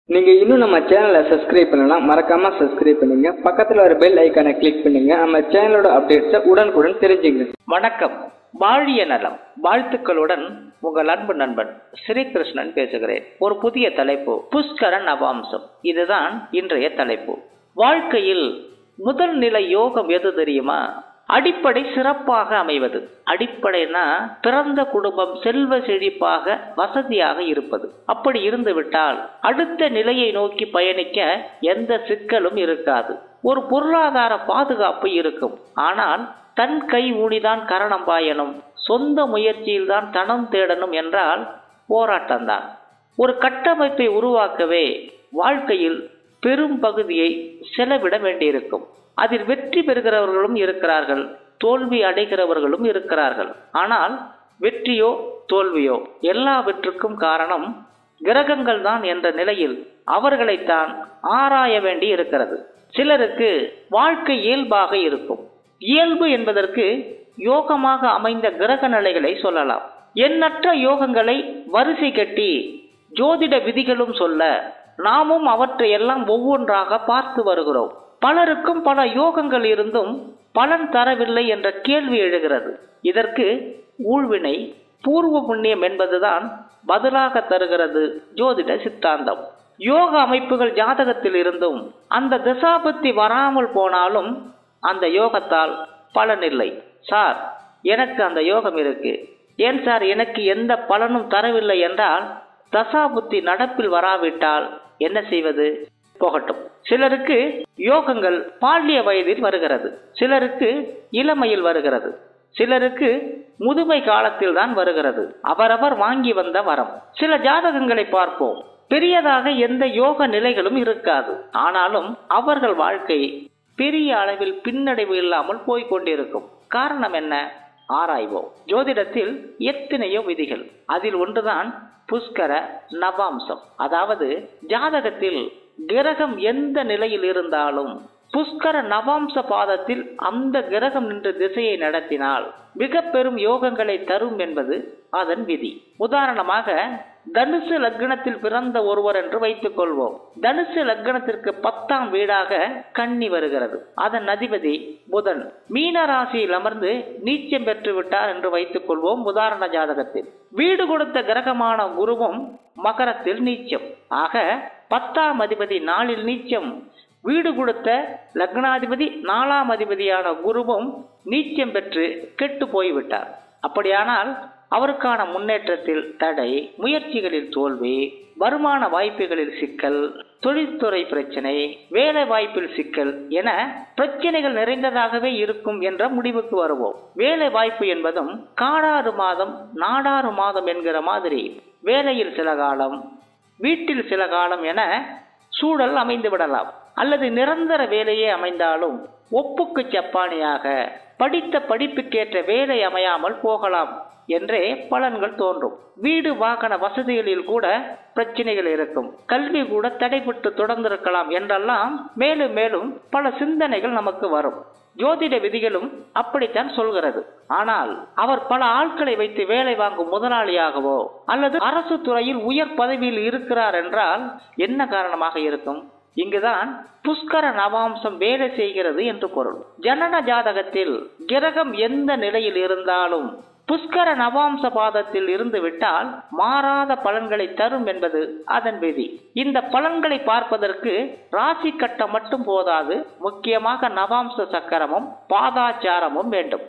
நீங்க இன்னும் நம்ம சேனலை சப்ஸ்கிரைப் பண்ணலாம் மறக்காம சப்ஸ்கிரைப் பண்ணுங்க பக்கத்துல ஒரு பெல் ஐக்கானை கிளிக் பண்ணுங்க நம்ம சேனலோட அப்டேட்ஸை உடனுக்குடன் தெரிஞ்சுங்க வணக்கம் வாழிய நலம் வாழ்த்துக்களுடன் உங்கள் அன்பு நண்பன் ஸ்ரீகிருஷ்ணன் பேசுகிறேன் ஒரு புதிய தலைப்பு புஷ்கர நவாம்சம் இதுதான் இன்றைய தலைப்பு வாழ்க்கையில் முதல் நிலை யோகம் எது தெரியுமா அடிப்படை சிறப்பாக அமைவது அடிப்படைனா பிறந்த குடும்பம் செல்வ செழிப்பாக வசதியாக இருப்பது அப்படி இருந்துவிட்டால் அடுத்த நிலையை நோக்கி பயணிக்க எந்த சிக்கலும் இருக்காது ஒரு பொருளாதார பாதுகாப்பு இருக்கும் ஆனால் தன் கை ஊனிதான் கரணம் பாயணும் சொந்த முயற்சியில்தான் தனம் தேடணும் என்றால் போராட்டம்தான் ஒரு கட்டமைப்பை உருவாக்கவே வாழ்க்கையில் பெரும் பகுதியை செலவிட வேண்டியிருக்கும் அதில் வெற்றி பெறுகிறவர்களும் இருக்கிறார்கள் தோல்வி அடைகிறவர்களும் இருக்கிறார்கள் ஆனால் வெற்றியோ தோல்வியோ எல்லாவற்றுக்கும் காரணம் கிரகங்கள் தான் என்ற நிலையில் அவர்களைத்தான் ஆராய வேண்டி இருக்கிறது சிலருக்கு வாழ்க்கை இயல்பாக இருக்கும் இயல்பு என்பதற்கு யோகமாக அமைந்த கிரக நிலைகளை சொல்லலாம் எண்ணற்ற யோகங்களை வரிசை கட்டி ஜோதிட விதிகளும் சொல்ல நாமும் அவற்றை எல்லாம் ஒவ்வொன்றாக பார்த்து வருகிறோம் பலருக்கும் பல யோகங்கள் இருந்தும் பலன் தரவில்லை என்ற கேள்வி எழுகிறது இதற்கு ஊழ்வினை பூர்வ புண்ணியம் என்பதுதான் பதிலாக தருகிறது ஜோதிட சித்தாந்தம் யோக அமைப்புகள் ஜாதகத்தில் இருந்தும் அந்த தசாபத்தி வராமல் போனாலும் அந்த யோகத்தால் பலனில்லை சார் எனக்கு அந்த யோகம் இருக்கு ஏன் சார் எனக்கு எந்த பலனும் தரவில்லை என்றால் தசாபுத்தி நடப்பில் வராவிட்டால் என்ன செய்வது போகட்டும் சிலருக்கு யோகங்கள் பால்ய வயதில் வருகிறது சிலருக்கு இளமையில் வருகிறது சிலருக்கு முதுமை காலத்தில் தான் வருகிறது அவரவர் வாங்கி வந்த வரம் சில ஜாதகங்களை பார்ப்போம் பெரியதாக எந்த யோக நிலைகளும் இருக்காது ஆனாலும் அவர்கள் வாழ்க்கை பெரிய அளவில் பின்னடைவு இல்லாமல் போய்கொண்டிருக்கும் காரணம் என்ன ஆராய்வோம் ஜோதிடத்தில் எத்தனையோ விதிகள் அதில் ஒன்றுதான் புஷ்கர நவாம்சம் அதாவது ஜாதகத்தில் கிரகம் எந்த நிலையில் இருந்தாலும் புஷ்கர நவாம்ச பாதத்தில் அந்த கிரகம் நின்று திசையை நடத்தினால் மிக பெரும் யோகங்களை தரும் என்பது அதன் விதி உதாரணமாக தனுசு லக்னத்தில் பிறந்த ஒருவர் என்று வைத்துக் கொள்வோம் தனுசு லக்னத்திற்கு பத்தாம் வீடாக கன்னி வருகிறது அதன் அதிபதி புதன் மீன ராசியில் அமர்ந்து நீச்சம் பெற்று விட்டார் என்று வைத்துக் கொள்வோம் உதாரண ஜாதகத்தில் வீடு கொடுத்த கிரகமான குருவும் மகரத்தில் நீச்சம் ஆக பத்தாம் அதிபதி நாளில் நீச்சம் வீடு கொடுத்த லக்னாதிபதி நாலாம் அதிபதியான குருவும் நீச்சம் பெற்று கெட்டு போய்விட்டார் அப்படியானால் அவருக்கான முன்னேற்றத்தில் தடை முயற்சிகளில் தோல்வி வருமான வாய்ப்புகளில் சிக்கல் தொழில்துறை பிரச்சனை வேலை வாய்ப்பில் சிக்கல் என பிரச்சனைகள் நிறைந்ததாகவே இருக்கும் என்ற முடிவுக்கு வருவோம் வேலை வாய்ப்பு என்பதும் காடாறு மாதம் நாடாறு மாதம் என்கிற மாதிரி வேலையில் சில காலம் வீட்டில் சில காலம் என சூழல் அமைந்து விடலாம் அல்லது நிரந்தர வேலையே அமைந்தாலும் ஒப்புக்கு சப்பானியாக படித்த படிப்புக்கேற்ற வேலை அமையாமல் போகலாம் என்றே பலன்கள் தோன்றும் வீடு வாகன வசதிகளில் கூட பிரச்சனைகள் இருக்கும் கல்வி கூட தடைபட்டு தொடர்ந்திருக்கலாம் என்றெல்லாம் மேலும் மேலும் பல சிந்தனைகள் நமக்கு வரும் ஜோதிட விதிகளும் அப்படித்தான் சொல்கிறது ஆனால் அவர் பல ஆட்களை வைத்து வேலை வாங்கும் முதலாளியாகவோ அல்லது அரசு துறையில் உயர் பதவியில் இருக்கிறார் என்றால் என்ன காரணமாக இருக்கும் இங்குதான் புஷ்கர நவாம்சம் வேலை செய்கிறது என்று பொருள் ஜனன ஜாதகத்தில் கிரகம் எந்த நிலையில் இருந்தாலும் புஷ்கர நவாம்ச பாதத்தில் இருந்து விட்டால் மாறாத பலன்களை தரும் என்பது அதன் விதி இந்த பலன்களை பார்ப்பதற்கு ராசி கட்டம் மட்டும் போதாது முக்கியமாக நவாம்ச சக்கரமும் பாதாச்சாரமும் வேண்டும்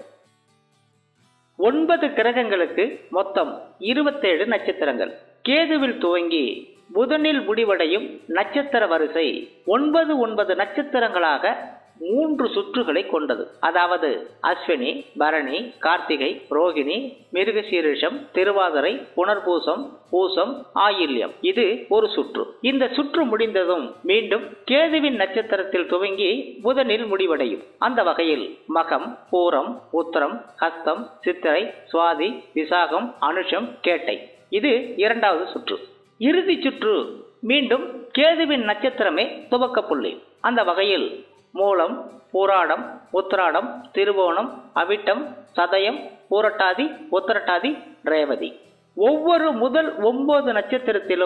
ஒன்பது கிரகங்களுக்கு மொத்தம் இருபத்தேழு நட்சத்திரங்கள் கேதுவில் துவங்கி புதனில் முடிவடையும் நட்சத்திர வரிசை ஒன்பது ஒன்பது நட்சத்திரங்களாக மூன்று சுற்றுகளை கொண்டது அதாவது அஸ்வினி பரணி கார்த்திகை ரோகிணி மிருகசீரிஷம் திருவாதிரை புனர்பூசம் பூசம் ஆயில்யம் இது ஒரு சுற்று இந்த சுற்று முடிந்ததும் மீண்டும் கேதுவின் நட்சத்திரத்தில் துவங்கி புதனில் முடிவடையும் அந்த வகையில் மகம் பூரம் உத்தரம் ஹஸ்தம் சித்திரை சுவாதி விசாகம் அனுஷம் கேட்டை இது இரண்டாவது சுற்று இறுதி சுற்று மீண்டும் கேதுவின் நட்சத்திரமே துவக்க புள்ளி அந்த வகையில் மூலம் பூராடம் உத்திராடம் திருவோணம் அவிட்டம் சதயம் பூரட்டாதி உத்திரட்டாதி ரேவதி ஒவ்வொரு முதல் ஒன்பது நட்சத்திரத்திலும்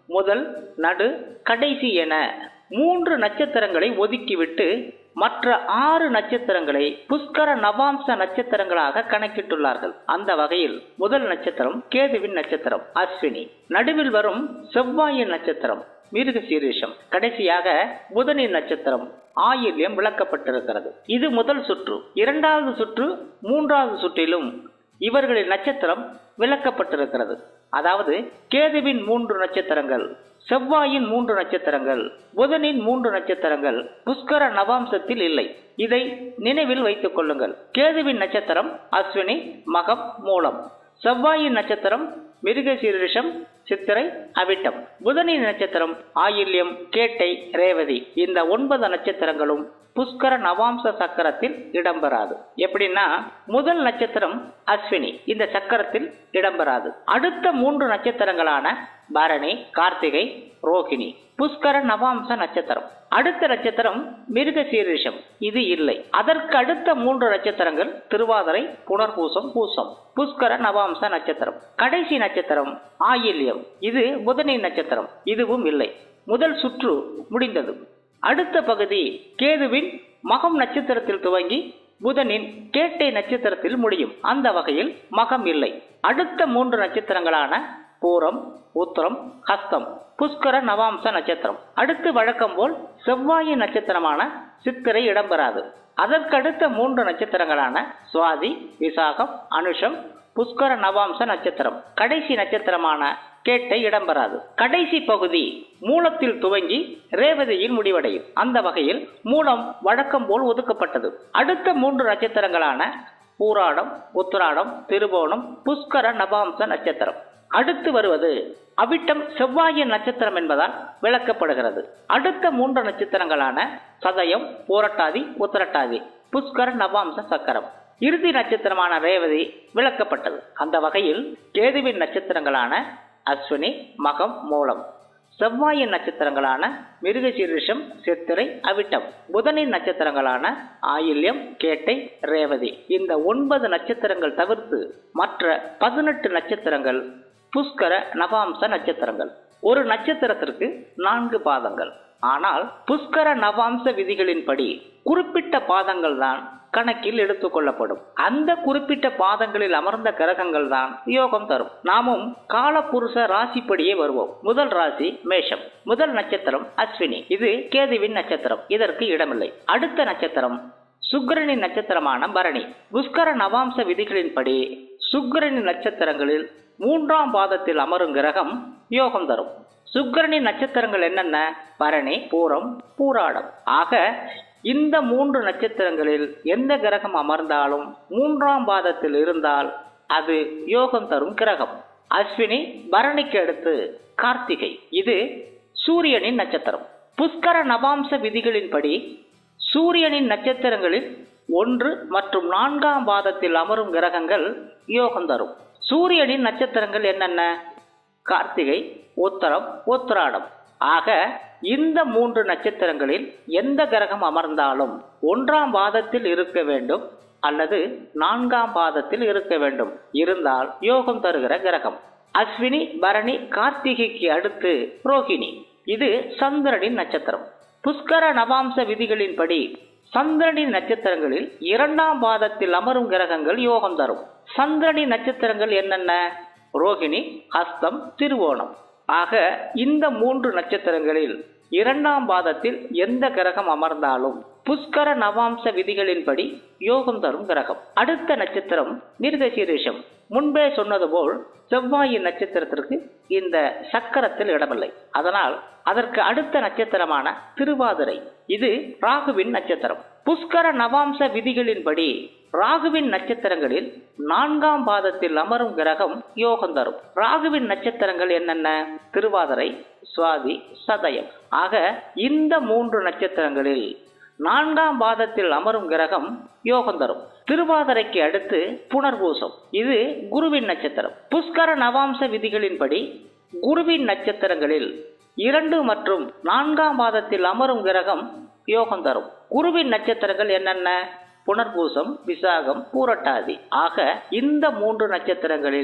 முதல் நடு கடைசி என மூன்று நட்சத்திரங்களை ஒதுக்கிவிட்டு மற்ற ஆறு நட்சத்திரங்களை புஷ்கர நவாம்ச நட்சத்திரங்களாக கணக்கிட்டுள்ளார்கள் அந்த வகையில் முதல் நட்சத்திரம் கேதுவின் நட்சத்திரம் அஸ்வினி நடுவில் வரும் செவ்வாயின் நட்சத்திரம் மிருக சீரிஷம் கடைசியாக புதனின் நட்சத்திரம் ஆயில்யம் விளக்கப்பட்டிருக்கிறது இது முதல் சுற்று இரண்டாவது சுற்று மூன்றாவது சுற்றிலும் இவர்களின் நட்சத்திரம் விளக்கப்பட்டிருக்கிறது அதாவது கேதுவின் மூன்று நட்சத்திரங்கள் செவ்வாயின் மூன்று நட்சத்திரங்கள் புதனின் மூன்று நட்சத்திரங்கள் புஷ்கர நவாம்சத்தில் இல்லை இதை நினைவில் வைத்துக் கொள்ளுங்கள் கேதுவின் நட்சத்திரம் அஸ்வினி மகம் மூலம் செவ்வாயின் நட்சத்திரம் மிருகசீரிஷம் சித்திரை அவிட்டம் புதனின் நட்சத்திரம் ஆயில்யம் கேட்டை ரேவதி இந்த ஒன்பது நட்சத்திரங்களும் புஷ்கர நவாம்ச சக்கரத்தில் இடம்பெறாது எப்படின்னா முதல் நட்சத்திரம் அஸ்வினி இந்த சக்கரத்தில் இடம்பெறாது அடுத்த மூன்று நட்சத்திரங்களான பரணி கார்த்திகை ரோகிணி புஷ்கர நவாம்ச நட்சத்திரம் அடுத்த நட்சத்திரம் மிருக சீரிஷம் இது இல்லை அதற்கு அடுத்த மூன்று நட்சத்திரங்கள் திருவாதிரை புனர்பூசம் பூசம் புஷ்கர நவாம்ச நட்சத்திரம் கடைசி நட்சத்திரம் ஆயில்யம் இது புதனின் நட்சத்திரம் இதுவும் இல்லை முதல் சுற்று முடிந்தது அடுத்த பகுதி கேதுவின் மகம் நட்சத்திரத்தில் துவங்கி புதனின் கேட்டை நட்சத்திரத்தில் முடியும் அந்த வகையில் மகம் இல்லை அடுத்த மூன்று நட்சத்திரங்களான பூரம் உத்திரம் ஹஸ்தம் புஷ்கர நவாம்ச நட்சத்திரம் அடுத்து வழக்கம் போல் செவ்வாயின் நட்சத்திரமான சித்திரை இடம்பெறாது அதற்கடுத்த மூன்று நட்சத்திரங்களான சுவாதி விசாகம் அனுஷம் புஷ்கர நவாம்ச நட்சத்திரம் கடைசி நட்சத்திரமான கேட்டை இடம்பெறாது கடைசி பகுதி மூலத்தில் துவங்கி ரேவதியில் முடிவடையும் அந்த வகையில் மூலம் வழக்கம் போல் ஒதுக்கப்பட்டது அடுத்த மூன்று நட்சத்திரங்களான பூராடம் உத்திராடம் திருவோணம் புஷ்கர நவாம்ச நட்சத்திரம் அடுத்து வருவது அவிட்டம் செவ்வாயின் நட்சத்திரம் என்பதால் விளக்கப்படுகிறது அடுத்த மூன்று நட்சத்திரங்களான சதயம் பூரட்டாதி உத்திரட்டாதி புஷ்கர நவாம்ச சக்கரம் இறுதி நட்சத்திரமான ரேவதி விளக்கப்பட்டது அந்த வகையில் கேதுவின் நட்சத்திரங்களான அஸ்வினி மகம் மூலம் செவ்வாயின் நட்சத்திரங்களான மிருகசீரிஷம் சித்திரை அவிட்டம் புதனின் நட்சத்திரங்களான ஆயில்யம் கேட்டை ரேவதி இந்த ஒன்பது நட்சத்திரங்கள் தவிர்த்து மற்ற பதினெட்டு நட்சத்திரங்கள் புஷ்கர நவாம்ச நட்சத்திரங்கள் ஒரு நட்சத்திரத்திற்கு நான்கு பாதங்கள் ஆனால் புஷ்கர நவாம்ச விதிகளின்படி குறிப்பிட்ட பாதங்கள் தான் கணக்கில் எடுத்துக்கொள்ளப்படும் அந்த குறிப்பிட்ட பாதங்களில் அமர்ந்த கிரகங்கள் தான் யோகம் தரும் நாமும் காலபுருஷ ராசிப்படியே வருவோம் முதல் ராசி மேஷம் முதல் நட்சத்திரம் அஸ்வினி இது கேதுவின் நட்சத்திரம் இதற்கு இடமில்லை அடுத்த நட்சத்திரம் சுக்கிரனின் நட்சத்திரமான பரணி புஷ்கர நவாம்ச விதிகளின்படி சுக்கிரனின் நட்சத்திரங்களில் மூன்றாம் பாதத்தில் அமரும் கிரகம் யோகம் தரும் சுக்கிரனின் நட்சத்திரங்கள் என்னென்ன பரணி பூரம் பூராடம் ஆக இந்த மூன்று நட்சத்திரங்களில் எந்த கிரகம் அமர்ந்தாலும் மூன்றாம் பாதத்தில் இருந்தால் அது யோகம் தரும் கிரகம் அஸ்வினி பரணிக்கு அடுத்து கார்த்திகை இது சூரியனின் நட்சத்திரம் புஷ்கர நவாம்ச விதிகளின்படி சூரியனின் நட்சத்திரங்களில் ஒன்று மற்றும் நான்காம் பாதத்தில் அமரும் கிரகங்கள் யோகம் தரும் சூரியனின் நட்சத்திரங்கள் என்னென்ன கார்த்திகை உத்தரம் உத்திராடம் ஆக இந்த மூன்று நட்சத்திரங்களில் எந்த கிரகம் அமர்ந்தாலும் ஒன்றாம் பாதத்தில் இருக்க வேண்டும் அல்லது நான்காம் பாதத்தில் இருக்க வேண்டும் இருந்தால் யோகம் தருகிற கிரகம் அஸ்வினி பரணி கார்த்திகைக்கு அடுத்து ரோகிணி இது சந்திரனின் நட்சத்திரம் புஷ்கர நவாம்ச விதிகளின்படி சந்திரனின் நட்சத்திரங்களில் இரண்டாம் பாதத்தில் அமரும் கிரகங்கள் யோகம் தரும் சந்திரனின் நட்சத்திரங்கள் என்னென்ன ரோகிணி ஹஸ்தம் திருவோணம் ஆக இந்த மூன்று நட்சத்திரங்களில் இரண்டாம் பாதத்தில் எந்த கிரகம் அமர்ந்தாலும் புஷ்கர நவாம்ச விதிகளின்படி யோகம் தரும் கிரகம் அடுத்த நட்சத்திரம் மிருகசீரிஷம் முன்பே சொன்னது போல் செவ்வாயின் நட்சத்திரத்திற்கு இந்த சக்கரத்தில் இடமில்லை அதனால் அதற்கு அடுத்த நட்சத்திரமான திருவாதிரை இது ராகுவின் நட்சத்திரம் புஷ்கர நவாம்ச விதிகளின்படி ராகுவின் நட்சத்திரங்களில் நான்காம் பாதத்தில் அமரும் கிரகம் யோகம் தரும் ராகுவின் நட்சத்திரங்கள் என்னென்ன திருவாதிரை சுவாதி சதயம் ஆக இந்த மூன்று நட்சத்திரங்களில் நான்காம் பாதத்தில் அமரும் கிரகம் யோகம் தரும் திருவாதிரைக்கு அடுத்து புனர்பூசம் இது குருவின் நட்சத்திரம் புஷ்கர நவாம்ச விதிகளின்படி குருவின் நட்சத்திரங்களில் இரண்டு மற்றும் நான்காம் பாதத்தில் அமரும் கிரகம் யோகம் தரும் குருவின் நட்சத்திரங்கள் என்னென்ன புனர்பூசம் விசாகம் பூரட்டாதி ஆக இந்த மூன்று நட்சத்திரங்களில்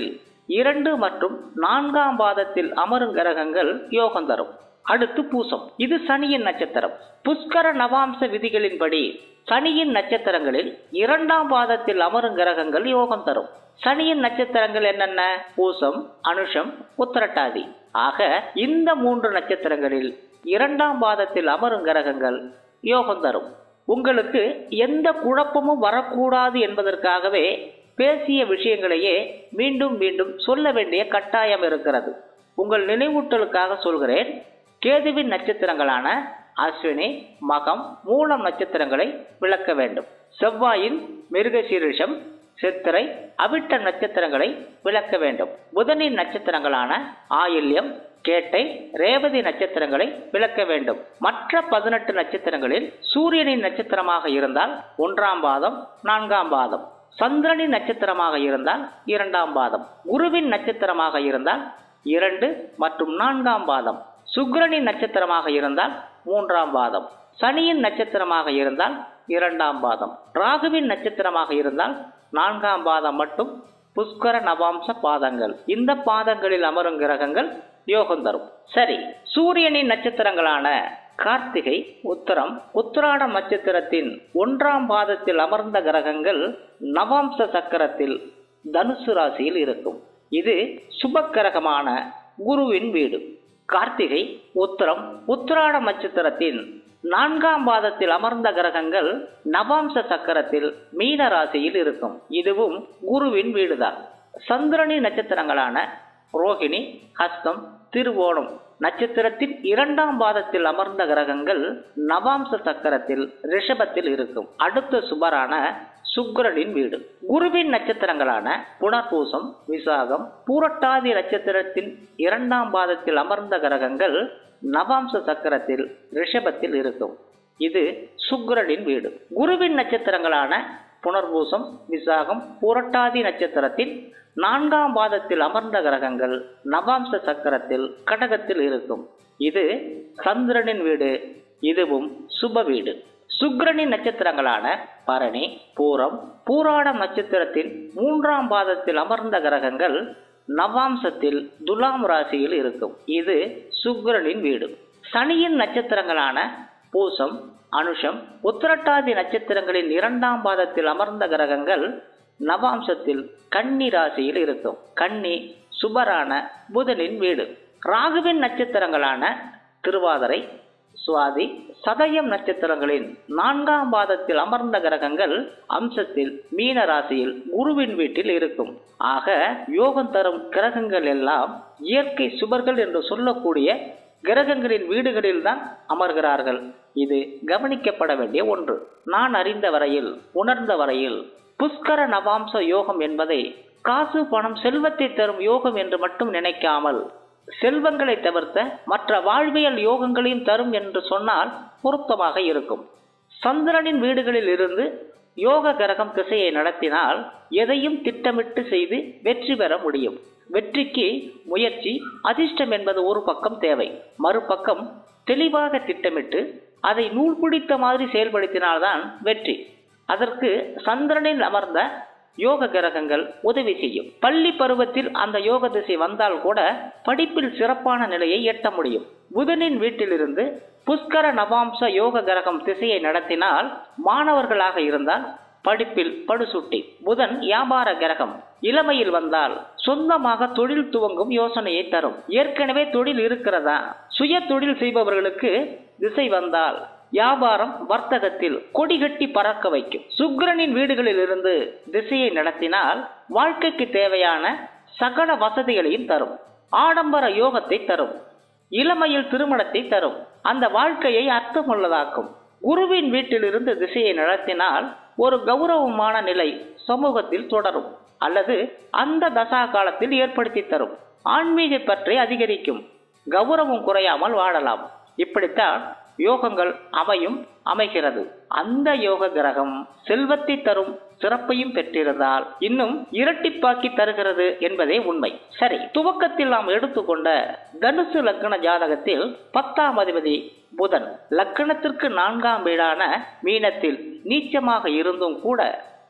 இரண்டு மற்றும் நான்காம் பாதத்தில் அமரும் கிரகங்கள் யோகம் தரும் அடுத்து பூசம் இது சனியின் நட்சத்திரம் புஷ்கர நவாம்ச விதிகளின்படி சனியின் நட்சத்திரங்களில் இரண்டாம் பாதத்தில் அமரும் கிரகங்கள் யோகம் தரும் சனியின் நட்சத்திரங்கள் என்னென்ன பூசம் அனுஷம் உத்திரட்டாதி ஆக இந்த மூன்று நட்சத்திரங்களில் இரண்டாம் பாதத்தில் அமரும் கிரகங்கள் யோகம் தரும் உங்களுக்கு எந்த குழப்பமும் வரக்கூடாது என்பதற்காகவே பேசிய விஷயங்களையே மீண்டும் மீண்டும் சொல்ல வேண்டிய கட்டாயம் இருக்கிறது உங்கள் நினைவூட்டலுக்காக சொல்கிறேன் கேதுவின் நட்சத்திரங்களான அஸ்வினி மகம் மூலம் நட்சத்திரங்களை விளக்க வேண்டும் செவ்வாயின் மிருகசீரிஷம் சித்திரை அவிட்ட நட்சத்திரங்களை விளக்க வேண்டும் புதனின் நட்சத்திரங்களான ஆயில்யம் கேட்டை ரேவதி நட்சத்திரங்களை விளக்க வேண்டும் மற்ற பதினெட்டு நட்சத்திரங்களில் சூரியனின் நட்சத்திரமாக இருந்தால் ஒன்றாம் பாதம் நான்காம் பாதம் சந்திரனின் நட்சத்திரமாக இருந்தால் இரண்டாம் பாதம் குருவின் நட்சத்திரமாக இருந்தால் இரண்டு மற்றும் நான்காம் பாதம் சுக்கிரனின் நட்சத்திரமாக இருந்தால் மூன்றாம் பாதம் சனியின் நட்சத்திரமாக இருந்தால் இரண்டாம் பாதம் ராகுவின் நட்சத்திரமாக இருந்தால் நான்காம் பாதம் மட்டும் புஷ்கர நவாம்ச பாதங்கள் இந்த பாதங்களில் அமரும் கிரகங்கள் யோகம் தரும் சரி சூரியனின் நட்சத்திரங்களான கார்த்திகை உத்தரம் உத்திராடம் நட்சத்திரத்தின் ஒன்றாம் பாதத்தில் அமர்ந்த கிரகங்கள் நவாம்ச சக்கரத்தில் தனுசு ராசியில் இருக்கும் இது சுப கிரகமான குருவின் வீடு கார்த்திகை உத்திரம் உத்திராடம் நட்சத்திரத்தின் நான்காம் பாதத்தில் அமர்ந்த கிரகங்கள் நவாம்ச சக்கரத்தில் மீன ராசியில் இருக்கும் இதுவும் குருவின் வீடுதான் சந்திரனின் நட்சத்திரங்களான ரோகிணி ஹஸ்தம் திருவோணம் நட்சத்திரத்தின் இரண்டாம் பாதத்தில் அமர்ந்த கிரகங்கள் நவாம்ச சக்கரத்தில் ரிஷபத்தில் இருக்கும் அடுத்த சுபரான சுக்கிரனின் வீடு குருவின் நட்சத்திரங்களான புனர்பூசம் விசாகம் பூரட்டாதி நட்சத்திரத்தின் இரண்டாம் பாதத்தில் அமர்ந்த கிரகங்கள் நவாம்ச சக்கரத்தில் ரிஷபத்தில் இருக்கும் இது சுக்கிரனின் வீடு குருவின் நட்சத்திரங்களான புனர்பூசம் விசாகம் பூரட்டாதி நட்சத்திரத்தின் நான்காம் பாதத்தில் அமர்ந்த கிரகங்கள் நவாம்ச சக்கரத்தில் கடகத்தில் இருக்கும் இது சந்திரனின் வீடு இதுவும் சுப வீடு சுக்கிரனின் நட்சத்திரங்களான பரணி பூரம் பூராடம் நட்சத்திரத்தின் மூன்றாம் பாதத்தில் அமர்ந்த கிரகங்கள் நவாம்சத்தில் துலாம் ராசியில் இருக்கும் இது சுக்கிரனின் வீடு சனியின் நட்சத்திரங்களான பூசம் அனுஷம் உத்திரட்டாதி நட்சத்திரங்களின் இரண்டாம் பாதத்தில் அமர்ந்த கிரகங்கள் நவாம்சத்தில் கன்னி ராசியில் இருக்கும் கன்னி சுபரான புதனின் வீடு ராகுவின் நட்சத்திரங்களான திருவாதிரை சுவாதி சதயம் நட்சத்திரங்களின் நான்காம் பாதத்தில் அமர்ந்த கிரகங்கள் அம்சத்தில் மீன ராசியில் குருவின் வீட்டில் இருக்கும் ஆக யோகம் தரும் கிரகங்கள் எல்லாம் இயற்கை சுபர்கள் என்று சொல்லக்கூடிய கிரகங்களின் வீடுகளில் தான் அமர்கிறார்கள் இது கவனிக்கப்பட வேண்டிய ஒன்று நான் அறிந்த வரையில் உணர்ந்த வரையில் புஷ்கர நவாம்ச யோகம் என்பதை காசு பணம் செல்வத்தை தரும் யோகம் என்று மட்டும் நினைக்காமல் செல்வங்களை தவிர்த்த மற்ற வாழ்வியல் யோகங்களையும் தரும் என்று சொன்னால் பொருத்தமாக இருக்கும் சந்திரனின் வீடுகளில் இருந்து யோக கிரகம் திசையை நடத்தினால் எதையும் திட்டமிட்டு செய்து வெற்றி பெற முடியும் வெற்றிக்கு முயற்சி அதிர்ஷ்டம் என்பது ஒரு பக்கம் தேவை மறுபக்கம் தெளிவாக திட்டமிட்டு அதை நூல் பிடித்த மாதிரி செயல்படுத்தினால்தான் வெற்றி அதற்கு சந்திரனில் அமர்ந்த யோக கிரகங்கள் உதவி செய்யும் பள்ளி பருவத்தில் அந்த யோக திசை வந்தால் கூட படிப்பில் சிறப்பான நிலையை எட்ட முடியும் புதனின் வீட்டிலிருந்து புஷ்கர நவாம்ச யோக கிரகம் திசையை நடத்தினால் மாணவர்களாக இருந்தால் படிப்பில் படுசுட்டி புதன் வியாபார கிரகம் இளமையில் வந்தால் சொந்தமாக தொழில் துவங்கும் யோசனையை தரும் ஏற்கனவே தொழில் இருக்கிறதா சுய தொழில் செய்பவர்களுக்கு திசை வந்தால் வியாபாரம் வர்த்தகத்தில் கொடிகட்டி பறக்க வைக்கும் சுக்கிரனின் வீடுகளில் இருந்து திசையை நடத்தினால் வாழ்க்கைக்கு தேவையான சகல வசதிகளையும் தரும் ஆடம்பர யோகத்தை தரும் இளமையில் திருமணத்தை தரும் அந்த வாழ்க்கையை அர்த்தமுள்ளதாக்கும் குருவின் வீட்டிலிருந்து திசையை நடத்தினால் ஒரு கௌரவமான நிலை சமூகத்தில் தொடரும் அல்லது அந்த தசா காலத்தில் ஏற்படுத்தி தரும் ஆன்மீக பற்றி அதிகரிக்கும் கௌரவம் குறையாமல் வாழலாம் இப்படித்தான் யோகங்கள் அமையும் அமைகிறது அந்த யோக கிரகம் செல்வத்தை தரும் சிறப்பையும் பெற்றிருந்தால் இன்னும் இரட்டிப்பாக்கி தருகிறது என்பதே உண்மை சரி துவக்கத்தில் நாம் எடுத்துக்கொண்ட தனுசு லக்ன ஜாதகத்தில் பத்தாம் அதிபதி புதன் லக்கணத்திற்கு நான்காம் வீடான மீனத்தில் நீச்சமாக இருந்தும் கூட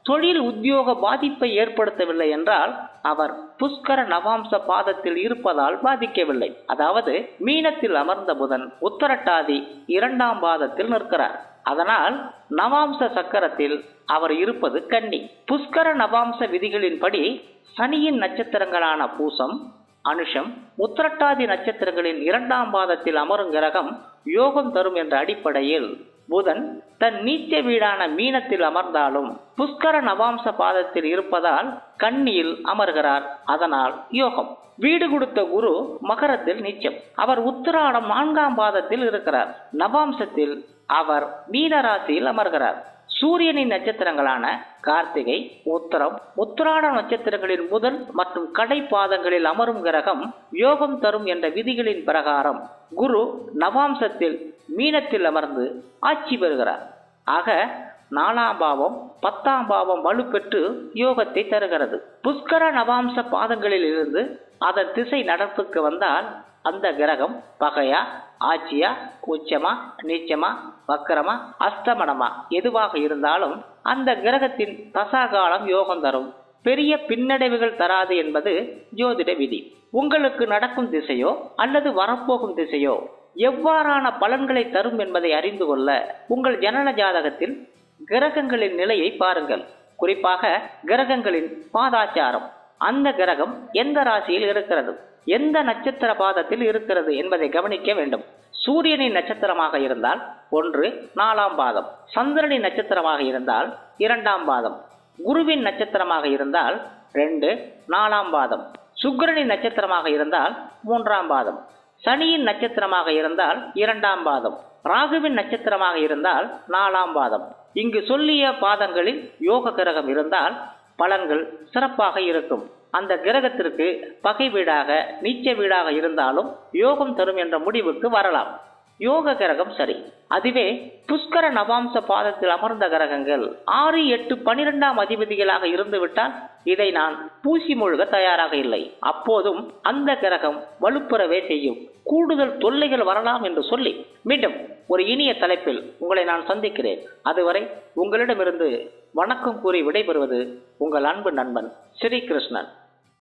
தொழில் உத்தியோக பாதிப்பை ஏற்படுத்தவில்லை என்றால் அவர் புஷ்கர நவாம்ச பாதத்தில் இருப்பதால் பாதிக்கவில்லை அதாவது மீனத்தில் அமர்ந்த புதன் உத்தரட்டாதி இரண்டாம் பாதத்தில் நிற்கிறார் அதனால் நவாம்ச சக்கரத்தில் அவர் இருப்பது கன்னி புஷ்கர நவாம்ச விதிகளின்படி சனியின் நட்சத்திரங்களான பூசம் அனுஷம் உத்திரட்டாதி நட்சத்திரங்களின் இரண்டாம் பாதத்தில் அமரும் கிரகம் யோகம் தரும் என்ற அடிப்படையில் புதன் தன் நீச்ச வீடான மீனத்தில் அமர்ந்தாலும் புஷ்கர நவாம்ச பாதத்தில் இருப்பதால் கன்னியில் அமர்கிறார் அதனால் யோகம் வீடு கொடுத்த குரு மகரத்தில் நீச்சம் அவர் உத்திராடம் நான்காம் பாதத்தில் இருக்கிறார் நவாம்சத்தில் அவர் மீன ராசியில் அமர்கிறார் சூரியனின் நட்சத்திரங்களான கார்த்திகை உத்தரம் உத்திராட நட்சத்திரங்களின் முதல் மற்றும் கடை பாதங்களில் அமரும் கிரகம் யோகம் தரும் என்ற விதிகளின் பிரகாரம் குரு நவாம்சத்தில் மீனத்தில் அமர்ந்து ஆட்சி பெறுகிறார் ஆக நாலாம் பாவம் பத்தாம் பாவம் வலுப்பெற்று யோகத்தை தருகிறது புஷ்கர நவாம்ச பாதங்களில் இருந்து அதன் திசை நடப்புக்கு வந்தால் அந்த கிரகம் பகையா ஆட்சியா உச்சமா நீச்சமா வக்கரமா அஸ்தமனமா எதுவாக இருந்தாலும் அந்த கிரகத்தின் தசாகாலம் யோகம் தரும் பெரிய பின்னடைவுகள் தராது என்பது ஜோதிட விதி உங்களுக்கு நடக்கும் திசையோ அல்லது வரப்போகும் திசையோ எவ்வாறான பலன்களை தரும் என்பதை அறிந்து கொள்ள உங்கள் ஜனன ஜாதகத்தில் கிரகங்களின் நிலையை பாருங்கள் குறிப்பாக கிரகங்களின் பாதாச்சாரம் அந்த கிரகம் எந்த ராசியில் இருக்கிறது எந்த நட்சத்திர பாதத்தில் இருக்கிறது என்பதை கவனிக்க வேண்டும் சூரியனின் நட்சத்திரமாக இருந்தால் ஒன்று நாலாம் பாதம் சந்திரனின் நட்சத்திரமாக இருந்தால் இரண்டாம் பாதம் குருவின் நட்சத்திரமாக இருந்தால் ரெண்டு நாலாம் பாதம் சுக்கிரனின் நட்சத்திரமாக இருந்தால் மூன்றாம் பாதம் சனியின் நட்சத்திரமாக இருந்தால் இரண்டாம் பாதம் ராகுவின் நட்சத்திரமாக இருந்தால் நாலாம் பாதம் இங்கு சொல்லிய பாதங்களில் யோக கிரகம் இருந்தால் பலன்கள் சிறப்பாக இருக்கும் அந்த கிரகத்திற்கு பகை வீடாக நீச்ச வீடாக இருந்தாலும் யோகம் தரும் என்ற முடிவுக்கு வரலாம் யோக கிரகம் சரி அதுவே புஷ்கர நவாம்ச பாதத்தில் அமர்ந்த கிரகங்கள் ஆறு எட்டு பனிரெண்டாம் அதிபதிகளாக இருந்துவிட்டால் இதை நான் பூசி முழுக தயாராக இல்லை அப்போதும் அந்த கிரகம் வலுப்புறவே செய்யும் கூடுதல் தொல்லைகள் வரலாம் என்று சொல்லி மீண்டும் ஒரு இனிய தலைப்பில் உங்களை நான் சந்திக்கிறேன் அதுவரை உங்களிடமிருந்து வணக்கம் கூறி விடைபெறுவது உங்கள் அன்பு நண்பன் ஸ்ரீகிருஷ்ணன்